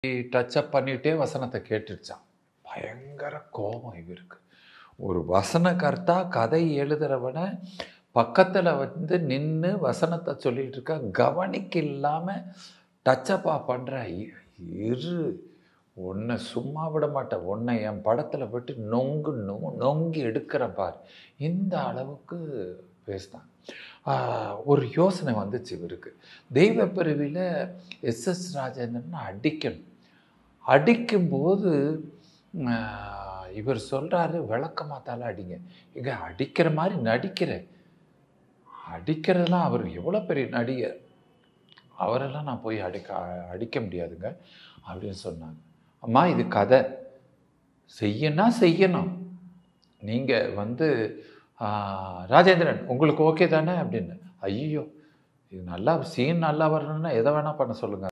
touch-up பண்ணிட்டே வசனத்தை கேட்டுடுச்சான் பயங்கர கோபம் இவருக்கு ஒரு வசனகர்த்தா கதை எழுதுறவனை பக்கத்தில் வந்து நின்று வசனத்தை சொல்லிட்டு இருக்கா கவனிக்க இல்லாமல் டச்சப்பா பண்ணுற இரு உன்னை சும்மா விட மாட்டேன் உன்னை என் படத்தில் விட்டு நொங்கு நொ நொங்கி எடுக்கிற பார் இந்த அளவுக்கு பேசினான் ஆஹ், ஒரு யோசனை வந்துச்சு இவருக்கு தெய்வ பிரிவில் எஸ்எஸ் ராஜேந்திரன் அடிக்கணும் அடிக்கும்போது ஆஹ், இவர் சொல்கிறாரு விளக்கமாத்தால அடிங்க இங்க அடிக்கிற மாதிரி நடிக்கிறேன் அடிக்கிறதெல்லாம் அவர் எவ்வளோ பெரிய நடிகர் அவரெல்லாம் நான் போய் அடிக்க அடிக்க முடியாதுங்க அப்படின்னு சொன்னாங்க அம்மா இது கதை செய்யனா செய்யணும் நீங்கள் வந்து ஆஹ், ராஜேந்திரன் உங்களுக்கு ஓகே தானே அப்படின்னு ஐயோ இது நல்லா சீன் நல்லா வரணும்னா எதை வேணால் பண்ண சொல்லுங்கள்